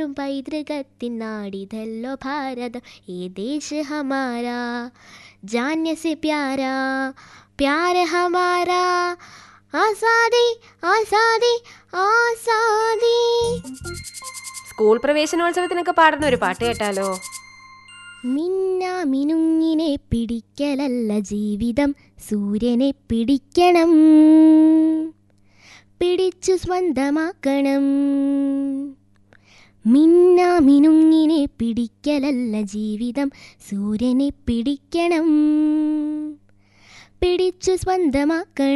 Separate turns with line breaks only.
വളരും പൈതൃകത്തിൻ നാടിതല്ലോ ഭാരതം ഏ ദേശ് ഹമാരാ ജാന്യ സെ പ്യാരാ പ്യാര ഹമാരാ ആസാദി ആസാദി ആസാദി
സ്കൂൾ പ്രവേശനോത്സവത്തിനൊക്കെ പാടുന്ന ഒരു പാട്ട് കേട്ടാലോ
മിന്ന മിനുങ്ങിനെ പിടിക്കലല്ല ജീവിതം സൂര്യനെ പിടിക്കണം പിടിച്ചു സ്വന്തമാക്കണം മിന്ന മിനുങ്ങിനെ പിടിക്കലല്ല ജീവിതം സൂര്യനെ പിടിക്കണം പിടിച്ചു സ്വന്തമാക്കണം